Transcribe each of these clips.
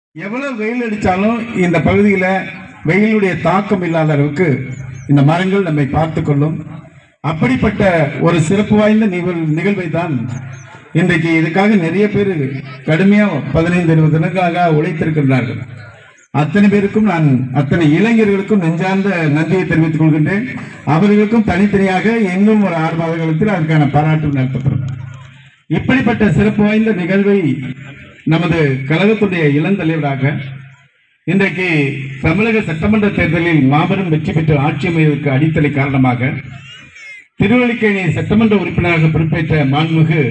எவ்வளவு வெயில் அடிச்சாலும் இந்த பகுதியில வெயிலுடைய தாக்கம் இல்லாத அளவுக்கு இந்த மரங்கள் நம்மை பார்த்து கொள்ளும் அப்படிப்பட்ட ஒரு சிறப்பு வாய்ந்த நிகழ் நிகழ்வை தான் இன்றைக்கு இதுக்காக நிறைய பேர் கடுமையா பதினைந்து இருபது தினங்களாக உழைத்திருக்கின்றார்கள் அத்தனை பேருக்கும் நான் அத்தனை இளைஞர்களுக்கும் நெஞ்சார்ந்த நன்றியை தெரிவித்துக் கொள்கின்றேன் அவர்களுக்கும் தனித்தனியாக இன்னும் ஒரு ஆறு மாதங்களுக்கு அதற்கான பாராட்டு நடத்தப்படும் இப்படிப்பட்ட சிறப்பு வாய்ந்த நிகழ்வை நமது கழகத்துடைய இளந்தலைவராக இன்றைக்கு தமிழக சட்டமன்ற தேர்தலில் மாபெரும் வெற்றி பெற்று ஆட்சி அமைவதற்கு அடித்தளை காரணமாக திருவல்லிக்கேணி சட்டமன்ற உறுப்பினராக பொறுப்பேற்ற மாண்புமிகு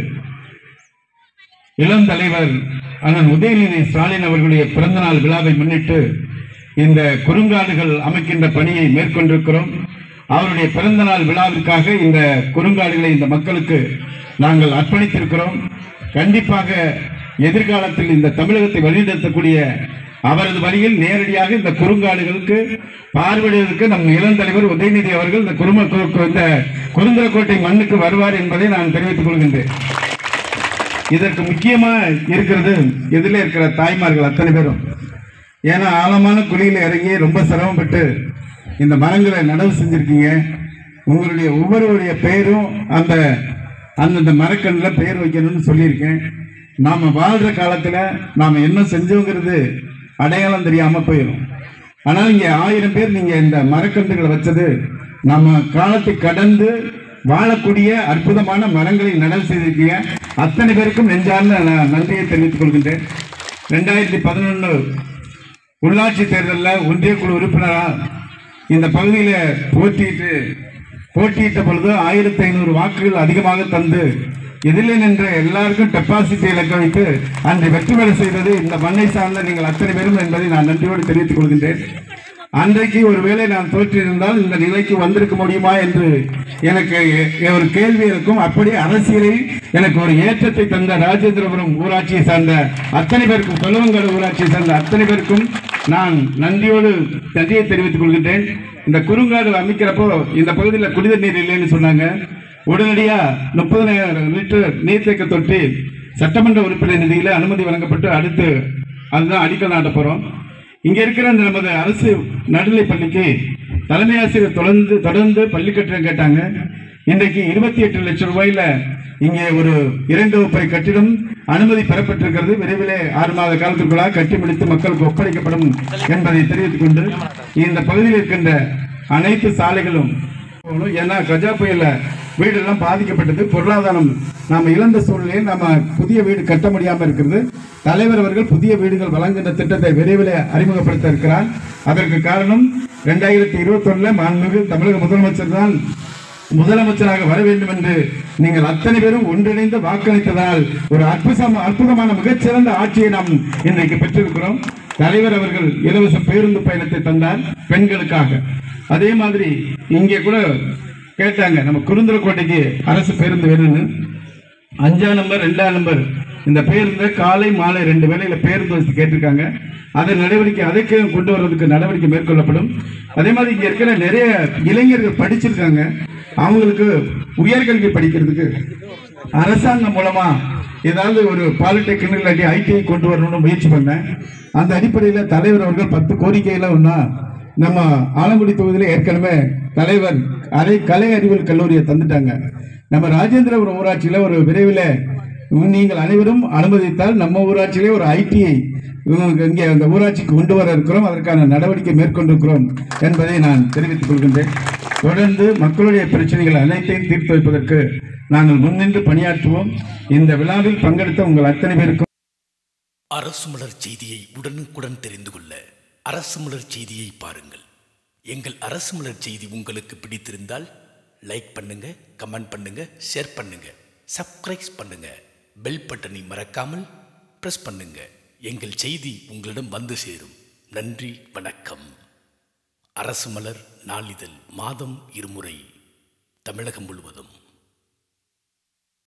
இளம் தலைவர் அண்ணன் உதயநிதி ஸ்டாலின் அவர்களுடைய பிறந்தநாள் விழாவை முன்னிட்டு இந்த குறுங்காடுகள் அமைக்கின்ற பணியை மேற்கொண்டிருக்கிறோம் அவருடைய பிறந்தநாள் விழாவிற்காக இந்த குறுங்காடுகளை இந்த மக்களுக்கு நாங்கள் அர்ப்பணித்திருக்கிறோம் கண்டிப்பாக எதிர்காலத்தில் இந்த தமிழகத்தை வழிநடத்தக்கூடிய அவரது வழியில் நேரடியாக இந்த குறுங்காடுகளுக்கு பார்வையிடுவதற்கு நம் இளம் தலைவர் உதயநிதி அவர்கள் இந்த குறும கு- இந்த குருந்தரக்கோட்டை மண்ணுக்கு வருவார் என்பதை நான் தெரிவித்துக் கொள்கின்றேன் இதற்கு முக்கியமா இருக்கிறது எதில் இருக்கிற தாய்மார்கள் அத்தனை பேரும் ஏன்னா ஆழமான குழியில் இறங்கி ரொம்ப சிரமப்பட்டு இந்த மரங்களை நடவு செஞ்சிருக்கீங்க உங்களுடைய ஒவ்வொருவருடைய பெயரும் அந்த அந்தந்த மரக்கண்ணில் பெயர் வைக்கணும்னு சொல்லியிருக்கேன் நாம் வாழ்கிற காலத்தில் நாம் என்ன செஞ்சோங்கிறது அடையாளம் தெரியாமல் போயிடும் ஆனால் இங்கே ஆயிரம் பேர் நீங்கள் இந்த மரக்கன்றுகளை வச்சது நம்ம காலத்தை கடந்து வாழக்கூடிய அற்புதமான மரங்களை நடவு செய்திருக்கீங்க அத்தனை பேருக்கும் நெஞ்சார்ந்த நான் நன்றியை தெரிவித்துக் கொள்கின்றேன் ரெண்டாயிரத்தி பதினொன்று உள்ளாட்சி தேர்தலில் ஒன்றிய குழு உறுப்பினரா இந்த பகுதியில் போட்டியிட்டு போட்டியிட்ட பொழுது ஆயிரத்தி ஐநூறு வாக்குகள் அதிகமாக தந்து எதிலே நின்ற எல்லாருக்கும் டெபாசிட் இலக்க வைத்து அன்று வெற்றி பெற செய்தது இந்த மண்ணை சார்ந்த நீங்கள் அத்தனை பேரும் என்பதை நான் நன்றியோடு தெரிவித்துக் கொள்கின்றேன் அன்றைக்கு ஒருவேளை நான் தோற்றிருந்தால் இந்த நிலைக்கு வந்திருக்க முடியுமா என்று எனக்கு எ- ஒரு கேள்வி இருக்கும் அப்படி அரசியலில் எனக்கு ஒரு ஏற்றத்தை தந்த ராஜேந்திரபுரம் ஊராட்சியை சார்ந்த அத்தனை பேருக்கும் கொலுவங்காடு ஊராட்சியை சார்ந்த அத்தனை பேருக்கும் நான் நன்றியோடு நன்றியை தெரிவித்துக் கொள்கின்றேன் இந்த குறுங்காடு அமைக்கிறப்போ இந்த பகுதியில் குடிநீர் நீர் இல்லைன்னு சொன்னாங்க உடனடியா முப்பதனாயிரம் லிட்டர் நீர்த்தேக்க தொட்டி சட்டமன்ற உறுப்பினர் நிதியில அனுமதி வழங்கப்பட்டு அடுத்து அதுதான் அடிக்கல் நாட்ட போறோம் இங்க இருக்கிற இந்த நமது அரசு நடுநிலைப் பள்ளிக்கு தலைமை ஆசிரியர் தொடர்ந்து தொடர்ந்து பள்ளி கட்டிடம் கேட்டாங்க இன்றைக்கு இருபத்தி எட்டு லட்சம் ரூபாயில இங்கே ஒரு இரண்டு வகுப்பறை கட்டிடம் அனுமதி பெறப்பட்டிருக்கிறது விரைவிலே ஆறு மாத காலத்திற்குள்ளாக கட்டி முடித்து மக்களுக்கு ஒப்படைக்கப்படும் என்பதை தெரிவித்துக் கொண்டு இந்த பகுதியில் இருக்கின்ற அனைத்து சாலைகளும் போகணும். ஏன்னா கஜா புயல்ல வீடெல்லாம் பாதிக்கப்பட்டது பொருளாதாரம் நாம இழந்த சூழ்நிலையில் நம்ம புதிய வீடு கட்ட முடியாம இருக்கிறது தலைவர் அவர்கள் புதிய வீடுகள் வழங்குகின்ற திட்டத்தை விரைவில் அறிமுகப்படுத்த இருக்கிறார் அதற்கு காரணம் ரெண்டாயிரத்தி இருபத்தி ஒண்ணுல மாண்புமிகு தமிழக முதலமைச்சர் தான் முதலமைச்சராக வர வேண்டும் என்று நீங்கள் அத்தனை பேரும் ஒன்றிணைந்து வாக்களித்ததால் ஒரு அற்புதமான அற்புதமான மிகச்சிறந்த ஆட்சியை நாம் இன்றைக்கு பெற்றிருக்கிறோம் தலைவர் அவர்கள் இலவச பேருந்து பயணத்தை தந்தார் பெண்களுக்காக அதே மாதிரி இங்கே கூட கேட்டாங்க நம்ம குருந்தரக்கோட்டைக்கு அரசு பேருந்து வேணும்னு அஞ்சாம் நம்பர் ரெண்டாம் நம்பர் இந்த பேருந்தை காலை மாலை ரெண்டு வேளையில பேருந்து வசதி கேட்டிருக்காங்க அதை நடவடிக்கை அதுக்கு கொண்டு வர்றதுக்கு நடவடிக்கை மேற்கொள்ளப்படும் அதே மாதிரி இங்க இருக்கிற நிறைய இளைஞர்கள் படிச்சிருக்காங்க அவங்களுக்கு உயர்கல்வி படிக்கிறதுக்கு அரசாங்கம் மூலமா ஏதாவது ஒரு பாலிடெக்னிக் இல்லாட்டி ஐடிஐ கொண்டு வரணும்னு முயற்சி பண்ணேன் அந்த அடிப்படையில் தலைவர் அவர்கள் பத்து கோரிக்கையில ஒன்றா நம்ம ஆலங்குடி தொகுதியில் ஏற்கனவே தலைவர் அரை கலை அறிவியல் கல்லூரியை தந்துட்டாங்க நம்ம ராஜேந்திரபுரம் ஊராட்சியில் ஒரு விரைவில் நீங்கள் அனைவரும் அனுமதித்தால் நம்ம ஊராட்சியிலே ஒரு ஐடிஐ இங்கே அந்த ஊராட்சிக்கு கொண்டு வர இருக்கிறோம் அதற்கான நடவடிக்கை மேற்கொண்டிருக்கிறோம் என்பதை நான் தெரிவித்துக் கொள்கின்றேன் தொடர்ந்து மக்களுடைய பிரச்சனைகள் அனைத்தையும் தீர்த்து வைப்பதற்கு நாங்கள் முன்னின்று பணியாற்றுவோம் இந்த விழாவில் பங்கெடுத்த உங்கள் அத்தனை பேருக்கும் அரசு மலர் செய்தியை உடனுக்குடன் தெரிந்து கொள்ள அரசு மலர் செய்தியை பாருங்கள் எங்கள் அரசு மலர் செய்தி உங்களுக்கு பிடித்திருந்தால் லைக் பண்ணுங்க கமெண்ட் பண்ணுங்க ஷேர் பண்ணுங்க சப்ஸ்கிரைப் பண்ணுங்க பெல் பட்டனை மறக்காமல் பிரஸ் பண்ணுங்க எங்கள் செய்தி உங்களிடம் வந்து சேரும் நன்றி வணக்கம் அரசு மலர் நாளிதழ் மாதம் இருமுறை தமிழகம் முழுவதும்